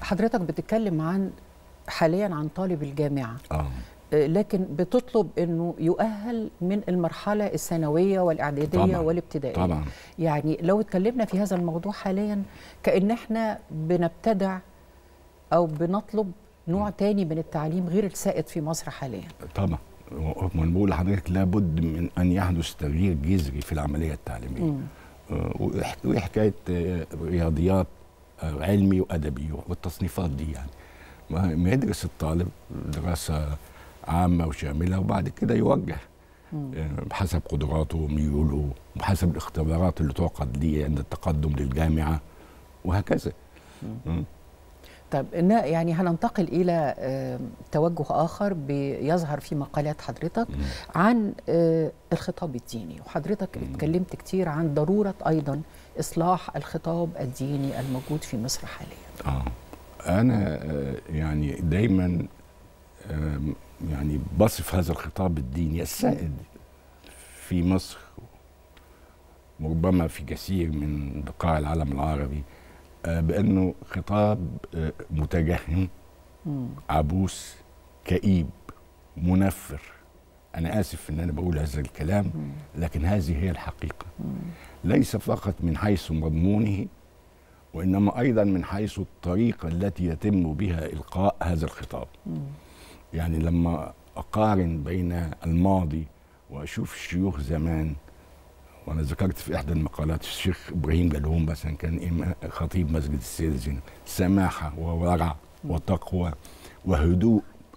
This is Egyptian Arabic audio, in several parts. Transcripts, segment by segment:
حضرتك بتتكلم عن حاليا عن طالب الجامعه اه آه، لكن بتطلب انه يؤهل من المرحله الثانويه والاعداديه طبعاً، والابتدائيه طبعا يعني لو اتكلمنا في هذا الموضوع حاليا كأن احنا بنبتدع أو بنطلب نوع تاني من التعليم غير السائد في مصر حاليا طبعا ما بقول لحضرتك لابد من ان يحدث تغيير جذري في العمليه التعليميه مم. آه، وح- وحكايه آه، رياضيات آه، علمي وادبي والتصنيفات دي يعني ما ما يدرس الطالب دراسه عامه وشامله وبعد كده يوجه مم. آه، بحسب قدراته وميوله وبحسب الاختبارات اللي تعقد ليه عند التقدم للجامعه وهكذا مم. طيب إن- يعني هننتقل إلى آه، توجه آخر بيظهر في مقالات حضرتك مم. عن آه، الخطاب الديني وحضرتك اتكلمت كتير عن ضرورة أيضا إصلاح الخطاب الديني الموجود في مصر حاليا اه انا آه، يعني دايما آم، يعني بصف هذا الخطاب الديني السائد في مصر وربما في كثير من بقاع العالم العربي آه، بانه خطاب آه، متجهم مم. عبوس كئيب منفر انا اسف ان انا بقول هذا الكلام لكن هذه هي الحقيقه ليس فقط من حيث مضمونه وانما ايضا من حيث الطريقه التي يتم بها القاء هذا الخطاب يعني لما اقارن بين الماضي واشوف الشيوخ زمان وانا ذكرت في احدى المقالات الشيخ ابراهيم جلهوم مثلا كان إمام- خطيب مسجد السيد زينب سماحه وورع وتقوى وهدوء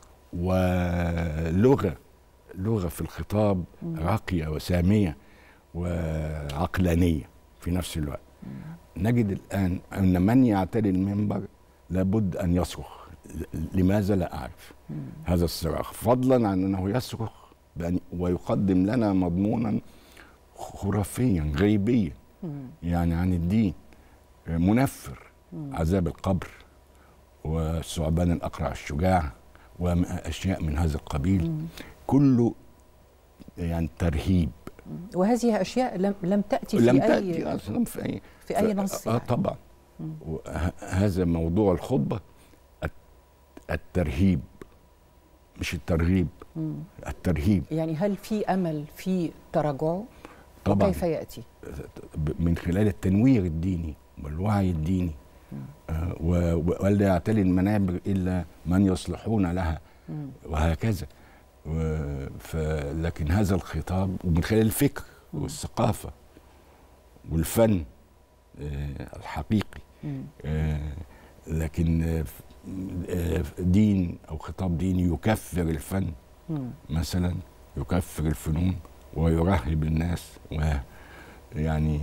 ولغه لغه في الخطاب راقيه وساميه وعقلانيه في نفس الوقت نجد الان ان من يعتلي المنبر لابد ان يصرخ لماذا لا اعرف هذا الصراخ فضلا عن انه يصرخ بأن ويقدم لنا مضمونا خرافيا غيبيا يعني عن الدين منفر عذاب القبر والثعبان الاقرع الشجاع واشياء من هذا القبيل كله يعني ترهيب وهذه أشياء لم, لم تأتي في لم أي تاتي اصلا في اي في أي نص اه يعني. طبعا وه- هذا موضوع الخطبه الت- الترهيب مش الترغيب الترهيب يعني هل في أمل في تراجعه طبعا وكيف يأتي ب- من خلال التنوير الديني والوعي الديني آه، و- و- ولا يعتلي المنابر الا من يصلحون لها وهكذا و- ف- لكن هذا الخطاب ومن خلال الفكر والثقافه والفن آه، الحقيقي آه، لكن آه، ف- آه، دين او خطاب ديني يكفر الفن مم. مثلا يكفر الفنون ويرهب الناس ويعني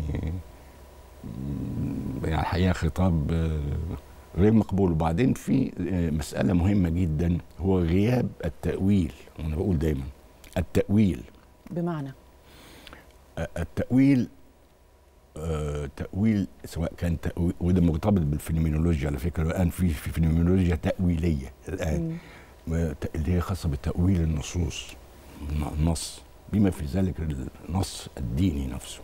يعني الحقيقه خطاب آه، غير مقبول وبعدين في آه، مساله مهمه جدا هو غياب التاويل وانا بقول دايما التاويل بمعنى آه، التاويل آه، تاويل سواء كان تأويل وده مرتبط بالفينومينولوجيا على فكره الان في في فينومينولوجيا تاويليه الان وت- اللي هي خاصه بتاويل النصوص النص بما في ذلك النص الديني نفسه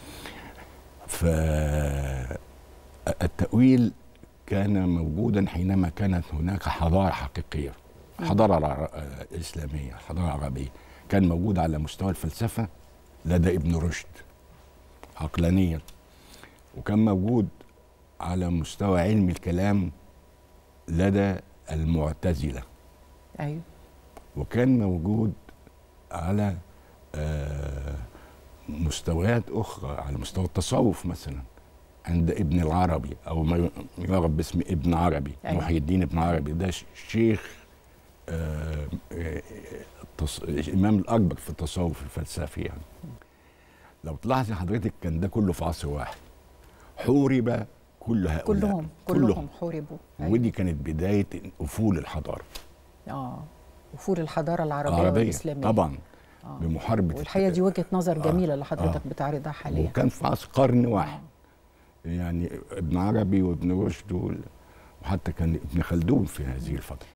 فالتأويل كان موجودا حينما كانت هناك حضارة حقيقية حضارة الع- آه، إسلامية حضارة عربية كان موجود على مستوى الفلسفة لدى ابن رشد عقلانيا وكان موجود على مستوى علم الكلام لدى المعتزلة أيوه وكان موجود على آه، مستويات أخرى على مستوى التصوف مثلا عند ابن العربي أو ما يعرف باسم ابن عربي أيوة. محي الدين ابن عربي ده ش- شيخ آه، آه، التص- الإمام الأكبر في التصوف الفلسفي يعني لو تلاحظي حضرتك كان ده كله في عصر واحد حورب كل هؤلاء كلهم كلهم حوربوا أيوة. ودي كانت بداية أفول الحضارة اه وفور الحضاره العربيه, العربية والاسلاميه طبعا آه. بمحاربة والحقيقه دي وجهه نظر آه. جميله اللي حضرتك آه. بتعرضها حاليا وكان في عصر قرن واحد يعني ابن عربي وابن رشد وال- وحتى كان ابن خلدون في هذه الفترة